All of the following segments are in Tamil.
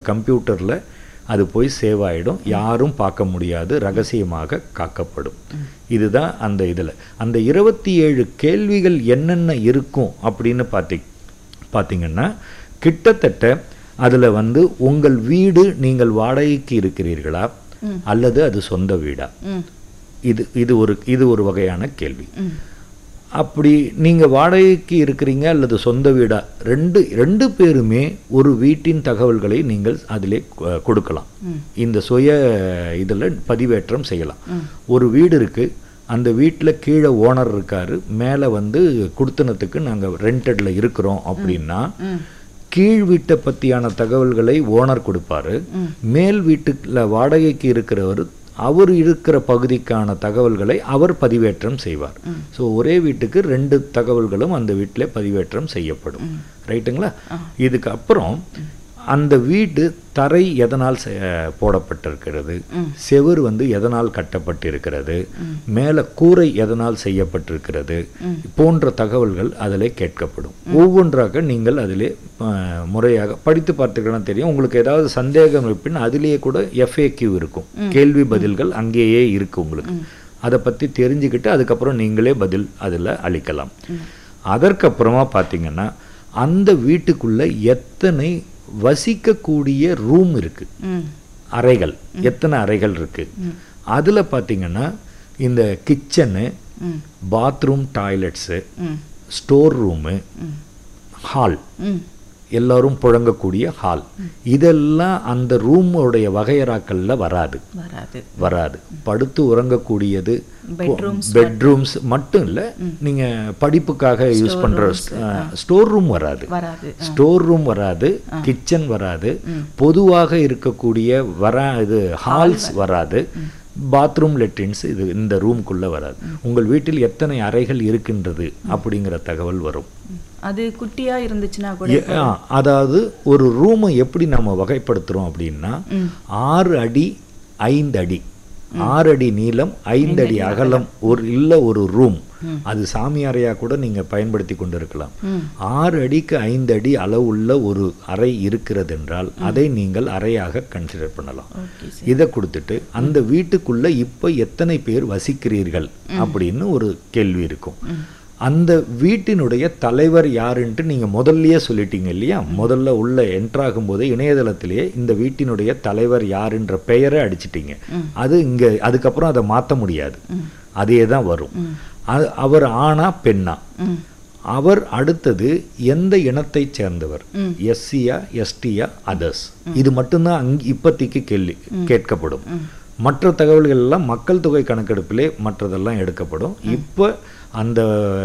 கம்ப்யூட்டரில் அது போய் சேவ் ஆகிடும் யாரும் பார்க்க முடியாது ரகசியமாக காக்கப்படும் இதுதான் அந்த இதில் அந்த இருபத்தி ஏழு கேள்விகள் என்னென்ன இருக்கும் அப்படின்னு பார்த்தி பார்த்தீங்கன்னா கிட்டத்தட்ட அதில் வந்து உங்கள் வீடு நீங்கள் வாடகைக்கு இருக்கிறீர்களா அல்லது அது சொந்த வீடா ம் இது இது ஒரு இது ஒரு வகையான கேள்வி ம் அப்படி நீங்கள் வாடகைக்கு இருக்கிறீங்க அல்லது சொந்த வீடா ரெண்டு ரெண்டு பேருமே ஒரு வீட்டின் தகவல்களை நீங்கள் அதிலே கொ- கொடுக்கலாம் இந்த சுய இதில் பதிவேற்றம் செய்யலாம் ஒரு வீடு இருக்கு அந்த வீட்டில் கீழே ஓனர் இருக்காரு மேலே வந்து குடுத்தனத்துக்கு நாங்கள் ரெண்டடில் இருக்கிறோம் அப்படின்னா கீழ் வீட்டை பற்றியான தகவல்களை ஓனர் கொடுப்பாரு மேல் வீட்டுல வாடகைக்கு இருக்கிறவர் அவர் இருக்கிற பகுதிக்கான தகவல்களை அவர் பதிவேற்றம் செய்வார் ஸோ ஒரே வீட்டுக்கு ரெண்டு தகவல்களும் அந்த வீட்டில் பதிவேற்றம் செய்யப்படும் ரைட்டுங்களா இதுக்கு அப்புறம் அந்த வீடு தரை எதனால் செ- போடப்பட்டிருக்கிறது செவுர் வந்து எதனால் கட்டப்பட்டிருக்கிறது மேலே கூரை எதனால் செய்யப்பட்டிருக்கிறது போன்ற தகவல்கள் அதில் கேட்கப்படும் ஒவ்வொன்றாக நீங்கள் அதிலே அஹ், முறையாக படித்து பார்த்துக்கலாம் தெரியும் உங்களுக்கு ஏதாவது சந்தேகம் இருப்பின் அதிலேயே கூட எஃப்ஏக்யூ இருக்கும் கேள்வி பதில்கள் அங்கேயே இருக்கு உங்களுக்கு அதை பற்றி தெரிஞ்சுக்கிட்டு அதுக்கப்புறம் நீங்களே பதில் அதில் அளிக்கலாம் அதற்கப்புறமா பார்த்தீங்கன்னா அந்த வீட்டுக்குள்ள எத்தனை வசிக்கக்கூடிய ரூம் இருக்கு ம் அறைகள் எத்தனை அறைகள் இருக்கு அதுல பார்த்தீங்கன்னா இந்த கிச்சனு ம் பாத்ரூம் டாய்லெட்ஸு ம் ஸ்டோர் ரூமு ஹால் ம் எல்லாரும் புழங்கக்கூடிய ஹால் இதெல்லாம் அந்த ரூமோடைய வகையறாக்கள்ல வராது வராது வராது படுத்து உறங்கக்கூடியது Bedrooms பெட்ரூம்ஸ் மட்டும் இல்ல நீங்க படிப்புக்காக யூஸ் பண்ற ஸ்டோர் ரூம் வராது வராது ஸ்டோர் ரூம் வராது கிச்சன் வராது பொதுவாக இருக்கக்கூடிய வரா இது ஹால்ஸ் வராது பாத்ரூம் லெட்ரின்ஸ் இது இந்த ரூம்குள்ள வராது உங்கள் வீட்டில் எத்தனை அறைகள் இருக்கின்றது அப்படிங்கிற தகவல் வரும் ம். அது குட்டியா இருந்துச்சுன்னா கூட எ- ஆ, அதாவது ஒரு ரூமை எப்படி நம்ம வகைப்படுத்துறோம் அப்படின்னா ஆறு அடி ஐந்து அடி ஆறு அடி நீளம் ஐந்து அடி அகலம் ஒரு இல்ல ஒரு ரூம் அது சாமி அறையா கூட நீங்க பயன்படுத்தி கொண்டிருக்கலாம் ஆறு அடிக்கு ஐந்து அடி அளவுள்ள ஒரு அறை இருக்கிறது என்றால் அதை நீங்கள் அறையாக கன்சிடர் பண்ணலாம் ஓகே இதை கொடுத்துட்டு அந்த வீட்டுக்குள்ள இப்ப எத்தனை பேர் வசிக்கிறீர்கள் அப்படின்னு ஒரு கேள்வி இருக்கும் அந்த வீட்டினுடைய தலைவர் யாருன்ட்டு நீங்க முதல்லயே சொல்லிட்டீங்க இல்லையா முதல்ல உள்ள என்ட்ராகும் போதே இணையதளத்திலேயே இந்த வீட்டினுடைய தலைவர் யாருன்ற பெயரை அடிச்சிட்டீங்க அது இங்க அதுக்கப்புறம் அதை மாத்த முடியாது அதே தான் வரும் அது- அவர் ஆணா பெண்ணா ம் அவர் அடுத்தது எந்த இனத்தை சேர்ந்தவர் எஸ்சியா எஸ்டியா அதர்ஸ் இது மட்டும்தான் அங் இப்போதைக்கு கேள்வி கேட்கப்படும் மற்ற தகவல்கள் எல்லாம் மக்கள் தொகை கணக்கெடுப்பிலே மற்றதெல்லாம் எடுக்கப்படும் இப்போ அந்த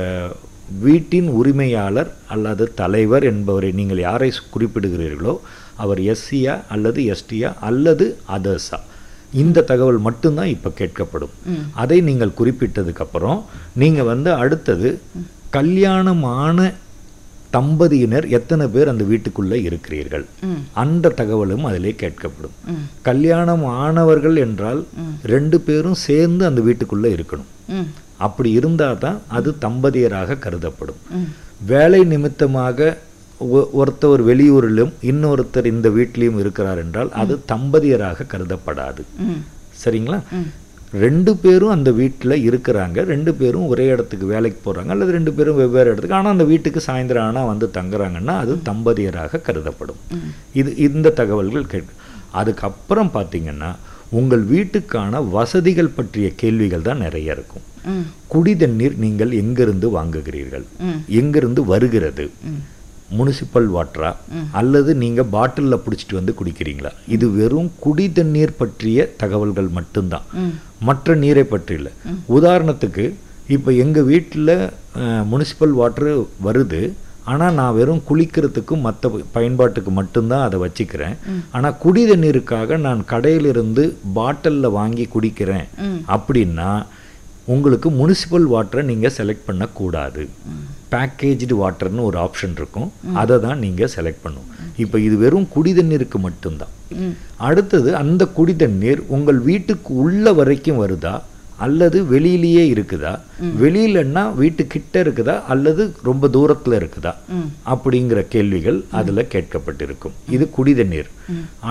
வீட்டின் உரிமையாளர் அல்லது தலைவர் என்பவரை நீங்கள் யாரை குறிப்பிடுகிறீர்களோ அவர் எஸ்சியா அல்லது எஸ்டியா அல்லது அதர்ஸா இந்த தகவல் மட்டும்தான் இப்போ கேட்கப்படும் அதை நீங்கள் குறிப்பிட்டதுக்கு அப்புறம் நீங்க வந்து அடுத்தது கல்யாணமான தம்பதியினர் எத்தனை பேர் அந்த வீட்டுக்குள்ள இருக்கிறீர்கள் ம். அந்த தகவலும் அதிலே கேட்கப்படும் ம். கல்யாணம் ஆனவர்கள் என்றால் ரெண்டு பேரும் சேர்ந்து அந்த வீட்டுக்குள்ள இருக்கணும் ம் அப்படி இருந்தால் தான் அது தம்பதியராக கருதப்படும் ம் வேலை நிமித்தமாக ஒ- ஒருத்தவர் வெளியூரிலும் இன்னொருத்தர் இந்த வீட்டிலையும் இருக்கிறார் என்றால் அது தம்பதியராக கருதப்படாது ம் சரிங்களா ரெண்டு பேரும் அந்த வீட்டில் இருக்கிறாங்க ரெண்டு பேரும் ஒரே இடத்துக்கு வேலைக்கு போகிறாங்க அல்லது ரெண்டு பேரும் வெவ்வேறு இடத்துக்கு ஆனால் அந்த வீட்டுக்கு சாயந்தரம் ஆனால் வந்து தங்குறாங்கன்னா அது தம்பதியராக கருதப்படும் இது இந்த தகவல்கள் கேட்கு அதுக்கப்புறம் பார்த்தீங்கன்னா உங்கள் வீட்டுக்கான வசதிகள் பற்றிய கேள்விகள் தான் நிறைய இருக்கும் ம் குடி தண்ணீர் நீங்கள் எங்கிருந்து வாங்குகிறீர்கள் ம். எங்கிருந்து வருகிறது முனிசிபல் வாட்டரா அல்லது நீங்க பாட்டிலில் பிடிச்சிட்டு வந்து குடிக்கிறீங்களா இது வெறும் குடி தண்ணீர் பற்றிய தகவல்கள் மட்டும்தான் மற்ற நீரை பற்றி இல்லை உதாரணத்துக்கு இப்போ எங்க வீட்டில் முனிசிபல் வாட்டர் வருது ஆனா நான் வெறும் குளிக்கிறதுக்கும் மற்ற பயன்பாட்டுக்கு மட்டும்தான் அதை வச்சுக்கிறேன் ஆனா குடி தண்ணீருக்காக நான் கடையிலிருந்து பாட்டில்ல வாங்கி குடிக்கிறேன் அப்படின்னா உங்களுக்கு முனிசிபல் வாட்டரை நீங்க செலக்ட் பண்ணக்கூடாது பேக்கேஜ்டு வாட்டர்னு ஒரு ஆப்ஷன் இருக்கும் அதை தான் நீங்க செலக்ட் பண்ணும் இப்போ இது வெறும் குடி தண்ணீருக்கு மட்டும்தான் அடுத்தது அந்த குடி தண்ணீர் உங்கள் வீட்டுக்கு உள்ள வரைக்கும் வருதா அல்லது வெளியிலேயே இருக்குதா வெளியிலன்னா வீட்டு கிட்ட இருக்குதா அல்லது ரொம்ப தூரத்துல இருக்குதா அப்படிங்கிற கேள்விகள் அதுல கேட்கப்பட்டிருக்கும் இது குடி தண்ணீர்